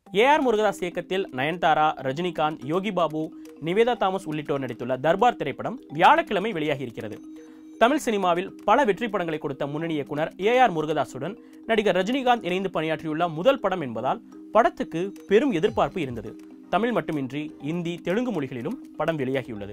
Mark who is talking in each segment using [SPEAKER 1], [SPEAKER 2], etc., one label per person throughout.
[SPEAKER 1] ஏ ஆர் முருகதாஸ் இயக்கத்தில் நயன்தாரா ரஜினிகாந்த் யோகி பாபு நிவேதா தாமஸ் உள்ளிட்டோர் நடித்துள்ள தர்பார் திரைப்படம் வியாழக்கிழமை வெளியாகி இருக்கிறது தமிழ் சினிமாவில் பல வெற்றி படங்களை கொடுத்த முன்னணி இயக்குனர் ஏ ஆர் முருகதாசுடன் நடிகர் ரஜினிகாந்த் இணைந்து பணியாற்றியுள்ள முதல் படம் என்பதால் படத்துக்கு பெரும் எதிர்பார்ப்பு இருந்தது தமிழ் மட்டுமின்றி இந்தி தெலுங்கு மொழிகளிலும் படம் வெளியாகியுள்ளது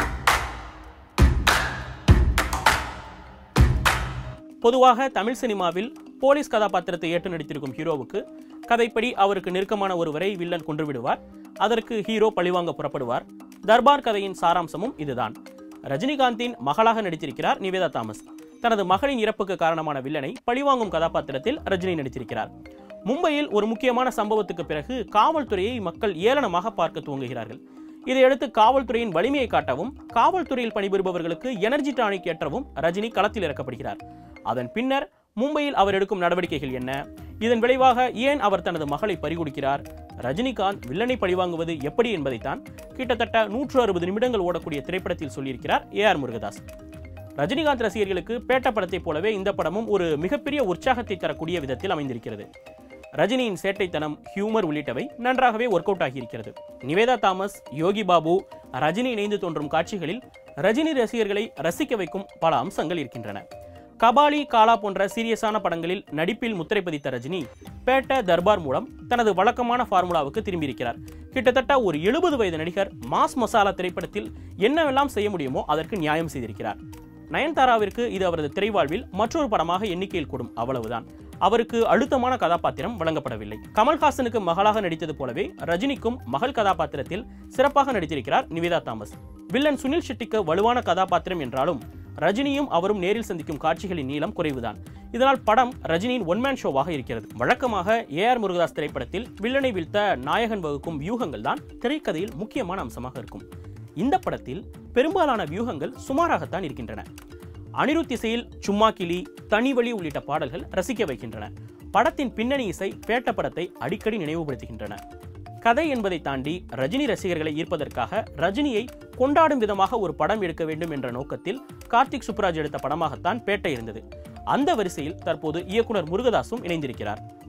[SPEAKER 1] பொதுவாக தமிழ் சினிமாவில் போலீஸ் கதாபாத்திரத்தை ஏற்று நடித்திருக்கும் ஹீரோவுக்கு கதைப்படி அவருக்கு நெருக்கமான ஒருவரை வில்லன் கொன்று விடுவார் அதற்கு ஹீரோ பழிவாங்க புறப்படுவார் தர்பார் கதையின் சாராம்சமும் இதுதான் ரஜினிகாந்தின் மகளாக நடித்திருக்கிறார் நிவேதா தாமஸ் தனது மகளின் இறப்புக்கு காரணமான வில்லனை பழிவாங்கும் கதாபாத்திரத்தில் ரஜினி நடித்திருக்கிறார் மும்பையில் ஒரு முக்கியமான சம்பவத்துக்கு பிறகு காவல்துறையை மக்கள் ஏளனமாக பார்க்க துவங்குகிறார்கள் இதையடுத்து காவல்துறையின் வலிமையை காட்டவும் காவல்துறையில் பணிபுரிபவர்களுக்கு எனர்ஜி டானிக் ஏற்றவும் ரஜினி களத்தில் இறக்கப்படுகிறார் அதன் பின்னர் மும்பையில் அவர் எடுக்கும் நடவடிக்கைகள் என்ன இதன் விளைவாக ஏன் அவர் தனது மகளை பறிகொடுக்கிறார் ரஜினிகாந்த் வில்லனை பழிவாங்குவது எப்படி என்பதைத்தான் கிட்டத்தட்ட நூற்று அறுபது நிமிடங்கள் ஓடக்கூடிய திரைப்படத்தில் சொல்லியிருக்கிறார் ஏ ஆர் முருகதாஸ் ரஜினிகாந்த் ரசிகர்களுக்கு பேட்ட படத்தைப் போலவே இந்த படமும் ஒரு மிகப்பெரிய உற்சாகத்தை தரக்கூடிய விதத்தில் அமைந்திருக்கிறது ரஜினியின் சேட்டைத்தனம் ஹியூமர் உள்ளிட்டவை நன்றாகவே ஒர்க் அவுட் ஆகியிருக்கிறது நிவேதா தாமஸ் யோகி பாபு ரஜினி இணைந்து தோன்றும் காட்சிகளில் ரஜினி ரசிகர்களை ரசிக்க வைக்கும் பல அம்சங்கள் இருக்கின்றன கபாலி காலா போன்ற சீரியஸான படங்களில் நடிப்பில் முத்திரை பதித்த ரஜினி பேட்ட தர்பார் மூலம் தனது வழக்கமான ஃபார்முலாவுக்கு திரும்பியிருக்கிறார் கிட்டத்தட்ட ஒரு எழுபது வயது நடிகர் மாஸ் மசாலா திரைப்படத்தில் என்னவெல்லாம் செய்ய முடியுமோ அதற்கு நியாயம் செய்திருக்கிறார் நயன்தாராவிற்கு இது அவரது திரைவாழ்வில் மற்றொரு படமாக எண்ணிக்கையில் கூடும் அவ்வளவுதான் அவருக்கு அழுத்தமான கதாபாத்திரம் வழங்கப்படவில்லை கமல்ஹாசனுக்கு மகளாக நடித்தது போலவே ரஜினிக்கும் மகள் கதாபாத்திரத்தில் சிறப்பாக நடித்திருக்கிறார் நிவேதா தாமஸ் வில்லன் சுனில் ஷெட்டிக்கு வலுவான கதாபாத்திரம் என்றாலும் ரஜினியும் அவரும் நேரில் சந்திக்கும் காட்சிகளின் நீளம் குறைவுதான் இதனால் படம் ரஜினியின் ஒன்மேன் ஷோவாக இருக்கிறது வழக்கமாக ஏ ஆர் முருகதாஸ் திரைப்படத்தில் வில்லனை வீழ்த்த நாயகன் வகுக்கும் வியூகங்கள் தான் திரைக்கதையில் முக்கியமான அம்சமாக இருக்கும் இந்த படத்தில் பெரும்பாலான வியூகங்கள் சுமாராகத்தான் இருக்கின்றன அனிருத் இசையில் சும்மா கிளி தனிவழி உள்ளிட்ட பாடல்கள் ரசிக்க வைக்கின்றன படத்தின் பின்னணி இசை பேட்ட படத்தை அடிக்கடி நினைவுபடுத்துகின்றன கதை என்பதை தாண்டி ரஜினி ரசிகர்களை ஈர்ப்பதற்காக ரஜினியை கொண்டாடும் விதமாக ஒரு படம் எடுக்க வேண்டும் என்ற நோக்கத்தில் கார்த்திக் சுப்ராஜ் எடுத்த படமாகத்தான் பேட்டை இருந்தது அந்த வரிசையில் தற்போது இயக்குனர் முருகதாசும் இணைந்திருக்கிறார்